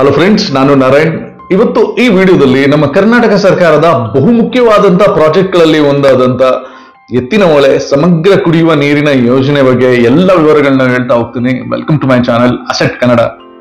hello friends ನಾನು ನಾರಾಯಣ್ ಇವತ್ತು ಈ ವಿಡಿಯೋದಲ್ಲಿ ನಮ್ಮ ಕರ್ನಾಟಕ ಸರ್ಕಾರದ ಬಹುಮುಖ್ಯವಾದಂತ ಪ್ರಾಜೆಕ್ಟ್ಗಳಲ್ಲಿ ಒಂದಾದಂತ ಎತ್ತಿನ ಹೊಳೆ ಸಮಗ್ರ ಕುಡಿಯುವ ನೀರಿನ ಯೋಜನೆ ಬಗ್ಗೆ ಎಲ್ಲ ವಿವರಗಳನ್ನ ಹೇಳ್ತಾ ಹೋಗ್ತೀನಿ welcome to my channel Asset Kannada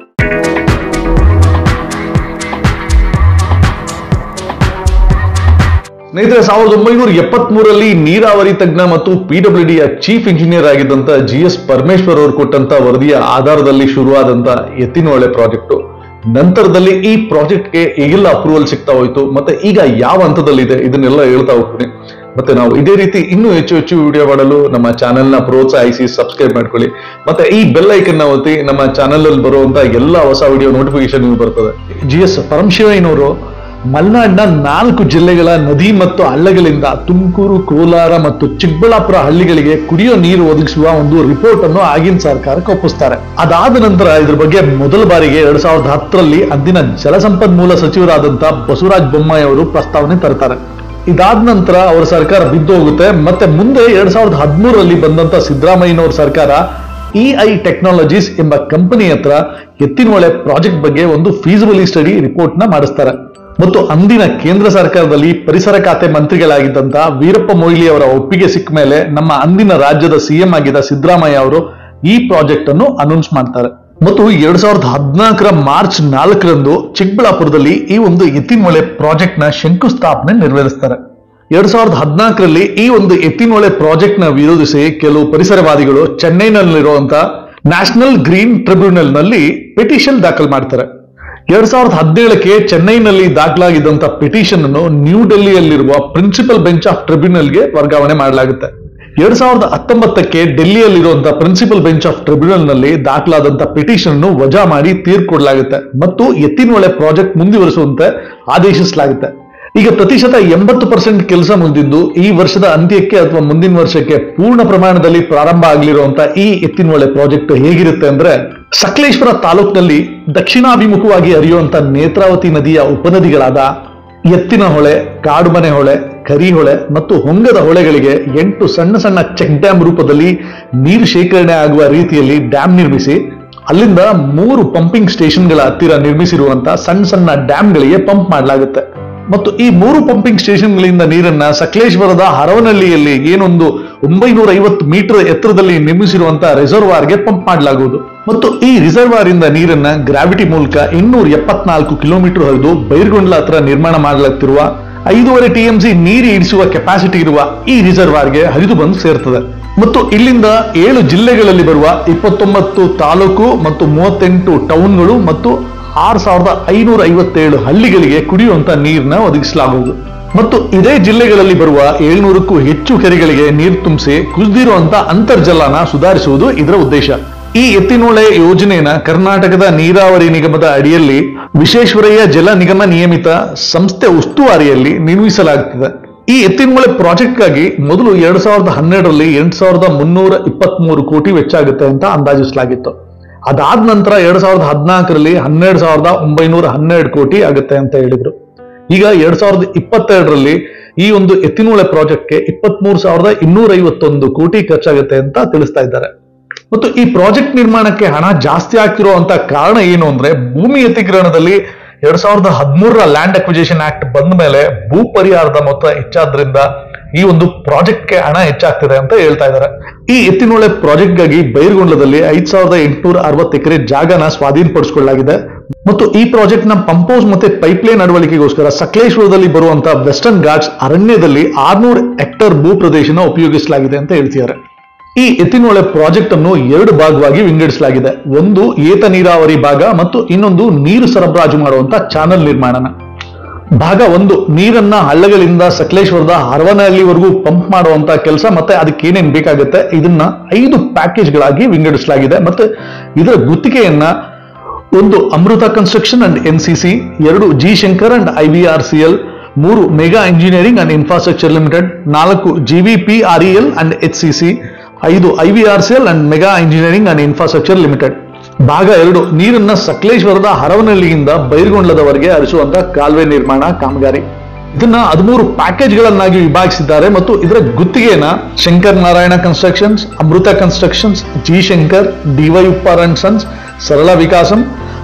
ಸ್ನೇಹಿತರೆ ಸಾವಿರದ ಒಂಬೈನೂರ ಎಪ್ಪತ್ಮೂರರಲ್ಲಿ ನೀರಾವರಿ ತಜ್ಞ ಮತ್ತು ಪಿಡಬ್ಲ್ಯೂ ಡಿಯ ಚೀಫ್ ಇಂಜಿನಿಯರ್ ಆಗಿದ್ದಂತ ಜಿ ಎಸ್ ಪರಮೇಶ್ವರ್ ಅವರು ಕೊಟ್ಟಂತ ವರದಿಯ ಆಧಾರದಲ್ಲಿ ಶುರುವಾದಂತ ಎತ್ತಿನಹೊಳೆ ಪ್ರಾಜೆಕ್ಟ್ ನಂತರದಲ್ಲಿ ಈ ಪ್ರಾಜೆಕ್ಟ್ಗೆ ಈಗೆಲ್ಲ ಅಪ್ರೂವಲ್ ಸಿಗ್ತಾ ಹೋಯ್ತು ಮತ್ತೆ ಈಗ ಯಾವ ಹಂತದಲ್ಲಿದೆ ಇದನ್ನೆಲ್ಲ ಹೇಳ್ತಾ ಹೋಗ್ತೀನಿ ಮತ್ತೆ ನಾವು ಇದೇ ರೀತಿ ಇನ್ನೂ ಹೆಚ್ಚು ಹೆಚ್ಚು ವಿಡಿಯೋ ಮಾಡಲು ನಮ್ಮ ಚಾನೆಲ್ ನ ಪ್ರೋತ್ಸಾಹಿಸಿ ಸಬ್ಸ್ಕ್ರೈಬ್ ಮಾಡ್ಕೊಳ್ಳಿ ಮತ್ತೆ ಈ ಬೆಲ್ ಐಕನ್ ನ ಒತ್ತಿ ನಮ್ಮ ಚಾನೆಲ್ ಅಲ್ಲಿ ಬರುವಂತ ಎಲ್ಲ ಹೊಸ ವಿಡಿಯೋ ನೋಟಿಫಿಕೇಶನ್ ನಿಮ್ಗೆ ಬರ್ತದೆ ಜಿ ಎಸ್ ಪರಮಶಿವಯ್ಯನವರು ಮಲೆನಾಡಿನ ನಾಲ್ಕು ಜಿಲ್ಲೆಗಳ ನದಿ ಮತ್ತು ಹಳ್ಳಗಳಿಂದ ತುಮಕೂರು ಕೋಲಾರ ಮತ್ತು ಚಿಕ್ಕಬಳ್ಳಾಪುರ ಹಳ್ಳಿಗಳಿಗೆ ಕುಡಿಯೋ ನೀರು ಒದಗಿಸುವ ಒಂದು ರಿಪೋರ್ಟ್ ಅನ್ನು ಆಗಿನ ಸರ್ಕಾರಕ್ಕೆ ಒಪ್ಪಿಸ್ತಾರೆ ಅದಾದ ನಂತರ ಇದ್ರ ಬಗ್ಗೆ ಮೊದಲ ಬಾರಿಗೆ ಎರಡ್ ಸಾವಿರದ ಹತ್ತರಲ್ಲಿ ಅಂದಿನ ಜಲಸಂಪನ್ಮೂಲ ಸಚಿವರಾದಂತ ಬಸವರಾಜ ಬೊಮ್ಮಾಯಿ ಅವರು ಪ್ರಸ್ತಾವನೆ ತರ್ತಾರೆ ಇದಾದ ನಂತರ ಅವರ ಸರ್ಕಾರ ಬಿದ್ದು ಹೋಗುತ್ತೆ ಮತ್ತೆ ಮುಂದೆ ಎರಡ್ ಸಾವಿರದ ಹದಿಮೂರರಲ್ಲಿ ಬಂದಂತ ಸಿದ್ದರಾಮಯ್ಯನವ್ರ ಸರ್ಕಾರ ಇ ಐ ಟೆಕ್ನಾಲಜೀಸ್ ಎಂಬ ಕಂಪನಿ ಹತ್ರ ಎತ್ತಿನಹೊಳೆ ಪ್ರಾಜೆಕ್ಟ್ ಬಗ್ಗೆ ಒಂದು ಫೀಸಿಬಲಿ ಸ್ಟಡಿ ರಿಪೋರ್ಟ್ ನ ಮಾಡಿಸ್ತಾರೆ ಮತ್ತು ಅಂದಿನ ಕೇಂದ್ರ ಸರ್ಕಾರದಲ್ಲಿ ಪರಿಸರ ಖಾತೆ ಮಂತ್ರಿಗಳಾಗಿದ್ದಂತ ವೀರಪ್ಪ ಮೊಯ್ಲಿ ಅವರ ಒಪ್ಪಿಗೆ ಸಿಕ್ಕ ಮೇಲೆ ನಮ್ಮ ಅಂದಿನ ರಾಜ್ಯದ ಸಿಎಂ ಆಗಿದ್ದ ಸಿದ್ದರಾಮಯ್ಯ ಅವರು ಈ ಪ್ರಾಜೆಕ್ಟ್ ಅನ್ನು ಅನೌನ್ಸ್ ಮಾಡ್ತಾರೆ ಮತ್ತು ಎರಡ್ ಸಾವಿರದ ಹದಿನಾಲ್ಕರ ಮಾರ್ಚ್ ನಾಲ್ಕರಂದು ಚಿಕ್ಕಬಳ್ಳಾಪುರದಲ್ಲಿ ಈ ಒಂದು ಎತ್ತಿನಹೊಳೆ ಪ್ರಾಜೆಕ್ಟ್ ನ ಶಂಕುಸ್ಥಾಪನೆ ನೆರವೇರಿಸ್ತಾರೆ ಎರಡ್ ಸಾವಿರದ ಹದಿನಾಲ್ಕರಲ್ಲಿ ಈ ಒಂದು ಎತ್ತಿನಹೊಳೆ ಪ್ರಾಜೆಕ್ಟ್ ನ ವಿರೋಧಿಸಿ ಕೆಲವು ಪರಿಸರವಾದಿಗಳು ಚೆನ್ನೈನಲ್ಲಿರುವಂತ ನ್ಯಾಷನಲ್ ಗ್ರೀನ್ ಟ್ರಿಬ್ಯುನಲ್ ನಲ್ಲಿ ಪಿಟಿಷನ್ ದಾಖಲು ಮಾಡ್ತಾರೆ ಎರಡ್ ಸಾವಿರದ ಹದಿನೇಳಕ್ಕೆ ಚೆನ್ನೈನಲ್ಲಿ ದಾಖಲಾಗಿದ್ದಂತ ಪಿಟಿಷನ್ ಅನ್ನು ನ್ಯೂ ಡೆಲ್ಲಿಯಲ್ಲಿರುವ ಪ್ರಿನ್ಸಿಪಲ್ ಬೆಂಚ್ ಆಫ್ ಟ್ರಿಬ್ಯುನಲ್ಗೆ ವರ್ಗಾವಣೆ ಮಾಡಲಾಗುತ್ತೆ ಎರಡ್ ಸಾವಿರದ ಹತ್ತೊಂಬತ್ತಕ್ಕೆ ಡೆಲ್ಲಿಯಲ್ಲಿರುವಂತಹ ಪ್ರಿನ್ಸಿಪಲ್ ಬೆಂಚ್ ಆಫ್ ಟ್ರಿಬ್ಯುನಲ್ ನಲ್ಲಿ ದಾಖಲಾದಂತ ಪಿಟಿಷನ್ ಅನ್ನು ವಜಾ ಮಾಡಿ ತೀರ್ಪು ಕೊಡಲಾಗುತ್ತೆ ಮತ್ತು ಎತ್ತಿನಹೊಳೆ ಪ್ರಾಜೆಕ್ಟ್ ಮುಂದುವರಿಸುವಂತೆ ಆದೇಶಿಸಲಾಗುತ್ತೆ ಈಗ ಪ್ರತಿಶತ ಎಂಬತ್ತು ಪರ್ಸೆಂಟ್ ಕೆಲಸ ಮುಗಿದಿದ್ದು ಈ ವರ್ಷದ ಅಂತ್ಯಕ್ಕೆ ಅಥವಾ ಮುಂದಿನ ವರ್ಷಕ್ಕೆ ಪೂರ್ಣ ಪ್ರಮಾಣದಲ್ಲಿ ಪ್ರಾರಂಭ ಆಗಲಿರುವಂತ ಈ ಎತ್ತಿನಹೊಳೆ ಪ್ರಾಜೆಕ್ಟ್ ಹೇಗಿರುತ್ತೆ ಅಂದ್ರೆ ಸಕಲೇಶ್ವರ ತಾಲೂಕಿನಲ್ಲಿ ದಕ್ಷಿಣಾಭಿಮುಖವಾಗಿ ಹರಿಯುವಂತ ನೇತ್ರಾವತಿ ನದಿಯ ಉಪನದಿಗಳಾದ ಎತ್ತಿನ ಹೊಳೆ ಕಾಡುಮನೆ ಹೊಳೆ ಕರಿಹೊಳೆ ಮತ್ತು ಹೊಂಗದ ಹೊಳೆಗಳಿಗೆ ಎಂಟು ಸಣ್ಣ ಸಣ್ಣ ಚೆಕ್ ಡ್ಯಾಮ್ ರೂಪದಲ್ಲಿ ನೀರು ಶೇಖರಣೆ ಆಗುವ ರೀತಿಯಲ್ಲಿ ಡ್ಯಾಮ್ ನಿರ್ಮಿಸಿ ಅಲ್ಲಿಂದ ಮೂರು ಪಂಪಿಂಗ್ ಸ್ಟೇಷನ್ಗಳ ಹತ್ತಿರ ನಿರ್ಮಿಸಿರುವಂತ ಸಣ್ಣ ಸಣ್ಣ ಡ್ಯಾಮ್ಗಳಿಗೆ ಪಂಪ್ ಮಾಡಲಾಗುತ್ತೆ ಮತ್ತು ಈ ಮೂರು ಪಂಪಿಂಗ್ ಸ್ಟೇಷನ್ಗಳಿಂದ ನೀರನ್ನ ಸಕಲೇಶ್ವರದ ಹರವನಹಳ್ಳಿಯಲ್ಲಿ ಏನೊಂದು ಒಂಬೈನೂರ ಐವತ್ತು ಮೀಟರ್ ಎತ್ತರದಲ್ಲಿ ನಿರ್ಮಿಸಿರುವಂತಹ ರಿಸರ್ವಾರ್ಗೆ ಪಂಪ್ ಮಾಡಲಾಗುವುದು ಮತ್ತು ಈ ರಿಸರ್ವಾರ್ ಇಂದ ನೀರನ್ನ ಗ್ರಾವಿಟಿ ಮೂಲಕ ಇನ್ನೂರ ಎಪ್ಪತ್ನಾಲ್ಕು ಕಿಲೋಮೀಟರ್ ಹರಿದು ಬೈರ್ಗೊಂಡ್ಲ ಹತ್ರ ನಿರ್ಮಾಣ ಮಾಡಲಾಗ್ತಿರುವ ಐದೂವರೆ ಟಿಎಂಸಿ ನೀರು ಇಡಿಸುವ ಕೆಪಾಸಿಟಿ ಇರುವ ಈ ರಿಸರ್ವಾರ್ಗೆ ಹರಿದು ಬಂದು ಸೇರ್ತದೆ ಮತ್ತು ಇಲ್ಲಿಂದ ಏಳು ಜಿಲ್ಲೆಗಳಲ್ಲಿ ಬರುವ ಇಪ್ಪತ್ತೊಂಬತ್ತು ತಾಲೂಕು ಮತ್ತು ಮೂವತ್ತೆಂಟು ಟೌನ್ಗಳು ಮತ್ತು ಆರು ಸಾವಿರದ ಐನೂರ ಐವತ್ತೇಳು ಹಳ್ಳಿಗಳಿಗೆ ಕುಡಿಯುವಂತ ನೀರನ್ನ ಒದಗಿಸಲಾಗುವುದು ಮತ್ತು ಇದೇ ಜಿಲ್ಲೆಗಳಲ್ಲಿ ಬರುವ ಏಳ್ನೂರಕ್ಕೂ ಹೆಚ್ಚು ಕೆರೆಗಳಿಗೆ ನೀರು ತುಂಬಿಸಿ ಕುಸಿದಿರುವಂತ ಅಂತರ್ಜಲನ ಸುಧಾರಿಸುವುದು ಇದರ ಉದ್ದೇಶ ಈ ಎತ್ತಿನಹೊಳೆ ಯೋಜನೆಯನ್ನ ಕರ್ನಾಟಕದ ನೀರಾವರಿ ನಿಗಮದ ಅಡಿಯಲ್ಲಿ ವಿಶ್ವೇಶ್ವರಯ್ಯ ಜಲ ನಿಗಮ ನಿಯಮಿತ ಸಂಸ್ಥೆ ಉಸ್ತುವಾರಿಯಲ್ಲಿ ನಿರ್ಮಿಸಲಾಗುತ್ತದೆ ಈ ಎತ್ತಿನಹೊಳೆ ಪ್ರಾಜೆಕ್ಟ್ಗಾಗಿ ಮೊದಲು ಎರಡ್ ಸಾವಿರದ ಹನ್ನೆರಡರಲ್ಲಿ ಎಂಟು ಸಾವಿರದ ಮುನ್ನೂರ ಇಪ್ಪತ್ಮೂರು ಕೋಟಿ ವೆಚ್ಚ ಆಗುತ್ತೆ ಅಂತ ಅಂದಾಜಿಸಲಾಗಿತ್ತು ಅದಾದ ನಂತರ ಎರಡ್ ಸಾವಿರದ ಹದಿನಾಲ್ಕರಲ್ಲಿ ಹನ್ನೆರಡು ಸಾವಿರದ ಒಂಬೈನೂರ ಹನ್ನೆರಡು ಕೋಟಿ ಆಗುತ್ತೆ ಅಂತ ಹೇಳಿದ್ರು ಈಗ ಎರಡ್ ಸಾವಿರದ ಇಪ್ಪತ್ತೆರಡರಲ್ಲಿ ಈ ಒಂದು ಎತ್ತಿನಹೊಳೆ ಪ್ರಾಜೆಕ್ಟ್ಗೆ ಇಪ್ಪತ್ಮೂರು ಸಾವಿರದ ಇನ್ನೂರ ಐವತ್ತೊಂದು ಕೋಟಿ ಖರ್ಚಾಗುತ್ತೆ ಅಂತ ತಿಳಿಸ್ತಾ ಇದ್ದಾರೆ ಮತ್ತು ಈ ಪ್ರಾಜೆಕ್ಟ್ ನಿರ್ಮಾಣಕ್ಕೆ ಹಣ ಜಾಸ್ತಿ ಆಗ್ತಿರುವಂತ ಕಾರಣ ಏನು ಅಂದ್ರೆ ಭೂಮಿ ಎತ್ತಿಗ್ರಹಣದಲ್ಲಿ ಎರಡ್ ಸಾವಿರದ ಹದಿಮೂರರ ಲ್ಯಾಂಡ್ ಅಕ್ವಿಜೇಷನ್ ಆಕ್ಟ್ ಬಂದ ಮೇಲೆ ಭೂ ಪರಿಹಾರದ ಮೊತ್ತ ಹೆಚ್ಚಾದ್ರಿಂದ ಈ ಒಂದು ಪ್ರಾಜೆಕ್ಟ್ಗೆ ಹಣ ಹೆಚ್ಚಾಗ್ತಿದೆ ಅಂತ ಹೇಳ್ತಾ ಇದ್ದಾರೆ ಈ ಎತ್ತಿನಹೊಳೆ ಪ್ರಾಜೆಕ್ಟ್ಗಾಗಿ ಬೈರ್ಗೊಂಡ್ಲದಲ್ಲಿ ಐದ್ ಸಾವಿರದ ಎಂಟುನೂರ ಅರವತ್ತು ಎಕರೆ ಜಾಗನ ಸ್ವಾಧೀನಪಡಿಸಿಕೊಳ್ಳಲಾಗಿದೆ ಮತ್ತು ಈ ಪ್ರಾಜೆಕ್ಟ್ ನ ಪಂಪೌಸ್ ಮತ್ತೆ ಪೈಪ್ಲೈನ್ ಅಳವಡಿಕೆಗೋಸ್ಕರ ಸಕಲೇಶ್ವರದಲ್ಲಿ ಬರುವಂತಹ ವೆಸ್ಟರ್ನ್ ಘಾಟ್ಸ್ ಅರಣ್ಯದಲ್ಲಿ ಆರ್ನೂರು ಹೆಕ್ಟರ್ ಭೂ ಪ್ರದೇಶನ ಉಪಯೋಗಿಸಲಾಗಿದೆ ಅಂತ ಹೇಳ್ತಿದ್ದಾರೆ ಈ ಎತ್ತಿನಹೊಳೆ ಪ್ರಾಜೆಕ್ಟ್ ಅನ್ನು ಎರಡು ಭಾಗವಾಗಿ ವಿಂಗಡಿಸಲಾಗಿದೆ ಒಂದು ಏತ ನೀರಾವರಿ ಭಾಗ ಮತ್ತು ಇನ್ನೊಂದು ನೀರು ಸರಬರಾಜು ಮಾಡುವಂತ ಚಾನಲ್ ನಿರ್ಮಾಣನ ಭಾಗ ಒಂದು ನೀರನ್ನ ಹಳ್ಳಗಳಿಂದ ಸಕಲೇಶ್ವರದ ಹರವನಹಳ್ಳಿವರೆಗೂ ಪಂಪ್ ಮಾಡುವಂತ ಕೆಲಸ ಮತ್ತೆ ಅದಕ್ಕೆ ಏನೇನ್ ಬೇಕಾಗುತ್ತೆ ಇದನ್ನ ಐದು ಪ್ಯಾಕೇಜ್ಗಳಾಗಿ ವಿಂಗಡಿಸಲಾಗಿದೆ ಮತ್ತೆ ಇದರ ಗುತ್ತಿಗೆಯನ್ನ ಒಂದು Amrutha construction and N C C ಎರಡು G Shankar and I V R C L ಮೂರು mega engineering and infrastructure limited ನಾಲ್ಕು G V P R E L and H C C ಐದು I V R C L and mega engineering and infrastructure limited ಭಾಗ ಎರಡು ನೀರನ್ನ ಸಕಲೇಶ್ವರದ ಹರವನಹಳ್ಳಿಯಿಂದ ಬೈರ್ಗೊಂಡ್ಲದವರೆಗೆ ಹರಿಸುವಂತ ಕಾಲುವೆ ನಿರ್ಮಾಣ ಕಾಮಗಾರಿ ಇದನ್ನ ಹದಿಮೂರು ಪ್ಯಾಕೇಜ್ಗಳನ್ನಾಗಿ ವಿಭಾಗಿಸಿದ್ದಾರೆ ಮತ್ತು ಇದರ ಗುತ್ತಿಗೆಯನ್ನ Shankar Narayana constructions Amrutha constructions G Shankar DY Uppar and sons Sarala Vikasam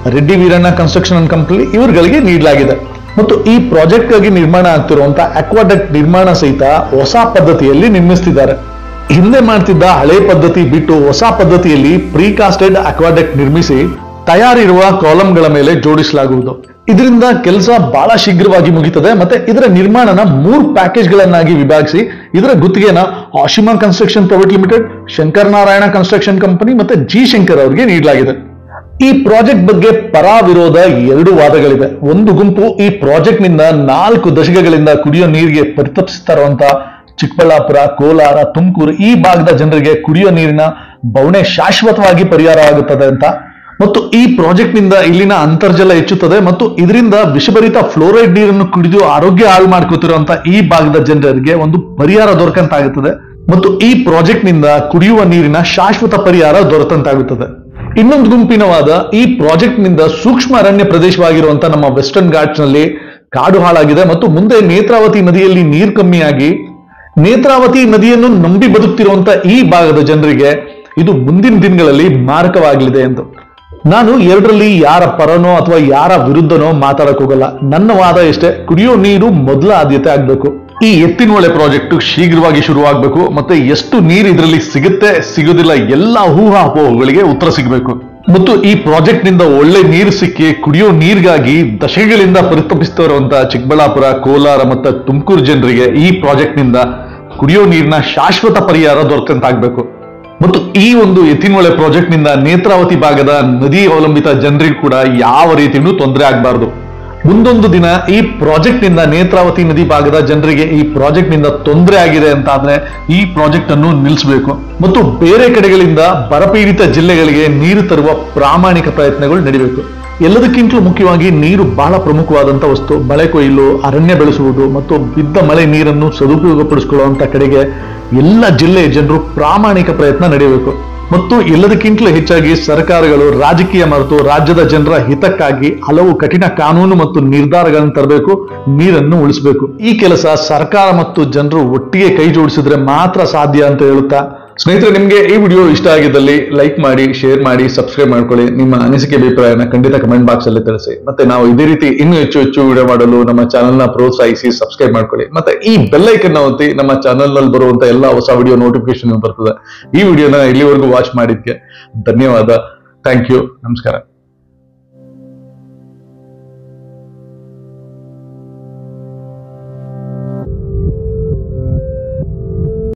Reddy Veeranna construction and company ಇವರುಗಳಿಗೆ ನೀಡಲಾಗಿದೆ ಮತ್ತು ಈ ಪ್ರಾಜೆಕ್ಟ್ ಗಾಗಿ ನಿರ್ಮಾಣ ಆಗ್ತಿರುವಂತಹ ಅಕ್ವಾಡಕ್ಟ್ ನಿರ್ಮಾಣ ಸಹಿತ ಹೊಸ ಪದ್ಧತಿಯಲ್ಲಿ ನಿರ್ಮಿಸ್ತಿದ್ದಾರೆ ಹಿಂದೆ ಮಾಡ್ತಿದ್ದ ಹಳೆ ಪದ್ಧತಿ ಬಿಟ್ಟು ಹೊಸ ಪದ್ಧತಿಯಲ್ಲಿ ಪ್ರೀಕಾಸ್ಟೆಡ್ ಅಕ್ವಾಡಕ್ಟ್ ನಿರ್ಮಿಸಿ ತಯಾರಿರುವ ಕಾಲಂಗಳ ಮೇಲೆ ಜೋಡಿಸಲಾಗುವುದು ಇದರಿಂದ ಕೆಲಸ ಬಹಳ ಶೀಘ್ರವಾಗಿ ಮುಗಿತದೆ ಮತ್ತೆ ಇದರ ನಿರ್ಮಾಣನ ಮೂರು ಪ್ಯಾಕೇಜ್ ಗಳನ್ನಾಗಿ ವಿಭಾಗಿಸಿ ಇದರ ಗುತ್ತಿಗೆನ Ashima construction private limited Shankar Narayana construction company ಮತ್ತೆ ಜಿ ಶಂಕರ್ ಅವರಿಗೆ ನೀಡಲಾಗಿದೆ ಈ ಪ್ರಾಜೆಕ್ಟ್ ಬಗ್ಗೆ ಪರ ವಿರೋಧ ಎರಡು ವಾದಗಳಿವೆ ಒಂದು ಗುಂಪು ಈ ಪ್ರಾಜೆಕ್ಟ್ ನಿಂದ ನಾಲ್ಕು ದಶಕಗಳಿಂದ ಕುಡಿಯೋ ನೀರಿಗೆ ಪರಿತಪಿಸ್ತಾ ಇರುವಂತಹ ಚಿಕ್ಕಬಳ್ಳಾಪುರ ಕೋಲಾರ ತುಮಕೂರು ಈ ಭಾಗದ ಜನರಿಗೆ ಕುಡಿಯೋ ನೀರಿನ ಬವಣೆ ಶಾಶ್ವತವಾಗಿ ಪರಿಹಾರ ಆಗುತ್ತದೆ ಅಂತ ಮತ್ತು ಈ ಪ್ರಾಜೆಕ್ಟ್ ನಿಂದ ಇಲ್ಲಿನ ಅಂತರ್ಜಲ ಹೆಚ್ಚುತ್ತದೆ ಮತ್ತು ಇದರಿಂದ ವಿಷಭರಿತ ಫ್ಲೋರೈಡ್ ನೀರನ್ನು ಕುಡಿದು ಆರೋಗ್ಯ ಹಾಳು ಮಾಡ್ಕೋತಿರುವಂತ ಈ ಭಾಗದ ಜನರಿಗೆ ಒಂದು ಪರಿಹಾರ ದೊರಕಂತಾಗುತ್ತದೆ ಮತ್ತು ಈ ಪ್ರಾಜೆಕ್ಟ್ ನಿಂದ ಕುಡಿಯುವ ನೀರಿನ ಶಾಶ್ವತ ಪರಿಹಾರ ದೊರೆತಂತಾಗುತ್ತದೆ ಇನ್ನೊಂದು ಗುಂಪಿನ ವಾದ ಈ ಪ್ರಾಜೆಕ್ಟ್ ನಿಂದ ಸೂಕ್ಷ್ಮ ಅರಣ್ಯ ಪ್ರದೇಶವಾಗಿರುವಂತ ನಮ್ಮ ವೆಸ್ಟರ್ನ್ ಘಾಟ್ಸ್ ನಲ್ಲಿ ಕಾಡು ಹಾಳಾಗಿದೆ ಮತ್ತು ಮುಂದೆ ನೇತ್ರಾವತಿ ನದಿಯಲ್ಲಿ ನೀರು ಕಮ್ಮಿಯಾಗಿ ನೇತ್ರಾವತಿ ನದಿಯನ್ನು ನಂಬಿ ಬದುಕ್ತಿರುವಂತ ಈ ಭಾಗದ ಜನರಿಗೆ ಇದು ಮುಂದಿನ ದಿನಗಳಲ್ಲಿ ಮಾರಕವಾಗಲಿದೆ ಎಂದು ನಾನು ಎರಡರಲ್ಲಿ ಯಾರ ಪರನೋ ಅಥವಾ ಯಾರ ವಿರುದ್ಧನೋ ಮಾತಾಡಕ್ ಹೋಗಲ್ಲ ನನ್ನ ವಾದ ಎಷ್ಟೇ ಕುಡಿಯೋ ನೀರು ಮೊದಲ ಆದ್ಯತೆ ಆಗ್ಬೇಕು ಈ ಎತ್ತಿನೊಳೆ ಪ್ರಾಜೆಕ್ಟ್ ಶೀಘ್ರವಾಗಿ ಶುರುವಾಗಬೇಕು ಮತ್ತೆ ಎಷ್ಟು ನೀರು ಇದರಲ್ಲಿ ಸಿಗುತ್ತೆ ಸಿಗೋದಿಲ್ಲ ಎಲ್ಲ ಊಹಾಪೋಹಗಳಿಗೆ ಉತ್ತರ ಸಿಗಬೇಕು ಮತ್ತು ಈ ಪ್ರಾಜೆಕ್ಟ್ ನಿಂದ ಒಳ್ಳೆ ನೀರು ಸಿಕ್ಕಿ ಕುಡಿಯೋ ನೀರಿಗಾಗಿ ದಶಕಗಳಿಂದ ಪರಿತಪಿಸ್ತಾ ಇರುವಂತಹ ಚಿಕ್ಕಬಳ್ಳಾಪುರ ಕೋಲಾರ ಮತ್ತು ತುಮಕೂರು ಜನರಿಗೆ ಈ ಪ್ರಾಜೆಕ್ಟ್ ನಿಂದ ಕುಡಿಯೋ ನೀರಿನ ಶಾಶ್ವತ ಪರಿಹಾರ ದೊರಕಂತಾಗ್ಬೇಕು ಮತ್ತು ಈ ಒಂದು ಎತ್ತಿನೊಳೆ ಪ್ರಾಜೆಕ್ಟ್ ನಿಂದ ನೇತ್ರಾವತಿ ಭಾಗದ ನದಿ ಅವಲಂಬಿತ ಜನರಿಗೂ ಕೂಡ ಯಾವ ರೀತಿಯೂ ತೊಂದರೆ ಆಗಬಾರದು ಮುಂದೊಂದು ದಿನ ಈ ಪ್ರಾಜೆಕ್ಟ್ ನಿಂದ ನೇತ್ರಾವತಿ ನದಿ ಭಾಗದ ಜನರಿಗೆ ಈ ಪ್ರಾಜೆಕ್ಟ್ ನಿಂದ ತೊಂದರೆ ಆಗಿದೆ ಅಂತ ಆದ್ರೆ ಈ ಪ್ರಾಜೆಕ್ಟ್ ಅನ್ನು ನಿಲ್ಲಿಸಬೇಕು ಮತ್ತು ಬೇರೆ ಕಡೆಗಳಿಂದ ಬರಪೀಡಿತ ಜಿಲ್ಲೆಗಳಿಗೆ ನೀರು ತರುವ ಪ್ರಾಮಾಣಿಕ ಪ್ರಯತ್ನಗಳು ನಡೀಬೇಕು ಎಲ್ಲದಕ್ಕಿಂತಲೂ ಮುಖ್ಯವಾಗಿ ನೀರು ಬಹಳ ಪ್ರಮುಖವಾದಂತ ವಸ್ತು ಮಳೆ ಕೊಯ್ಲು ಅರಣ್ಯ ಬೆಳೆಸುವುದು ಮತ್ತು ಬಿದ್ದ ಮಳೆ ನೀರನ್ನು ಸದುಪಯೋಗಪಡಿಸಿಕೊಳ್ಳುವಂತ ಕಡೆಗೆ ಎಲ್ಲ ಜಿಲ್ಲೆಯ ಜನರು ಪ್ರಾಮಾಣಿಕ ಪ್ರಯತ್ನ ನಡೆಯಬೇಕು ಮತ್ತು ಎಲ್ಲದಕ್ಕಿಂತಲೂ ಹೆಚ್ಚಾಗಿ ಸರ್ಕಾರಗಳು ರಾಜಕೀಯ ಮರೆತು ರಾಜ್ಯದ ಜನರ ಹಿತಕ್ಕಾಗಿ ಹಲವು ಕಠಿಣ ಕಾನೂನು ಮತ್ತು ನಿರ್ಧಾರಗಳನ್ನು ತರಬೇಕು ನೀರನ್ನು ಉಳಿಸಬೇಕು ಈ ಕೆಲಸ ಸರ್ಕಾರ ಮತ್ತು ಜನರು ಒಟ್ಟಿಗೆ ಕೈ ಜೋಡಿಸಿದ್ರೆ ಮಾತ್ರ ಸಾಧ್ಯ ಅಂತ ಹೇಳುತ್ತಾ ಸ್ನೇಹಿತರೆ ನಿಮಗೆ ಈ ವಿಡಿಯೋ ಇಷ್ಟ ಆಗಿದ್ದಲ್ಲಿ ಲೈಕ್ ಮಾಡಿ ಶೇರ್ ಮಾಡಿ ಸಬ್ಸ್ಕ್ರೈಬ್ ಮಾಡ್ಕೊಳ್ಳಿ ನಿಮ್ಮ ಅನಿಸಿಕೆ ಅಭಿಪ್ರಾಯನ ಖಂಡಿತ ಕಮೆಂಟ್ ಬಾಕ್ಸ್ ಅಲ್ಲಿ ತಿಳಿಸಿ ಮತ್ತೆ ನಾವು ಇದೇ ರೀತಿ ಇನ್ನೂ ಹೆಚ್ಚು ಹೆಚ್ಚು ವಿಡಿಯೋ ಮಾಡಲು ನಮ್ಮ ಚಾನೆಲ್ ನ ಪ್ರೋತ್ಸಾಹಿಸಿ ಸಬ್ಸ್ಕ್ರೈಬ್ ಮಾಡ್ಕೊಳ್ಳಿ ಮತ್ತೆ ಈ ಬೆಲ್ ಐಕನ್ ಒತ್ತಿ ನಮ್ಮ ಚಾನೆಲ್ ನಲ್ಲಿ ಬರುವಂತ ಎಲ್ಲ ಹೊಸ ವಿಡಿಯೋ ನೋಟಿಫಿಕೇಶನ್ ಬರ್ತದೆ ಈ ವಿಡಿಯೋನ ಇಲ್ಲಿವರೆಗೂ ವಾಚ್ ಮಾಡಿದ್ಕೆ ಧನ್ಯವಾದ ಥ್ಯಾಂಕ್ ಯು ನಮಸ್ಕಾರ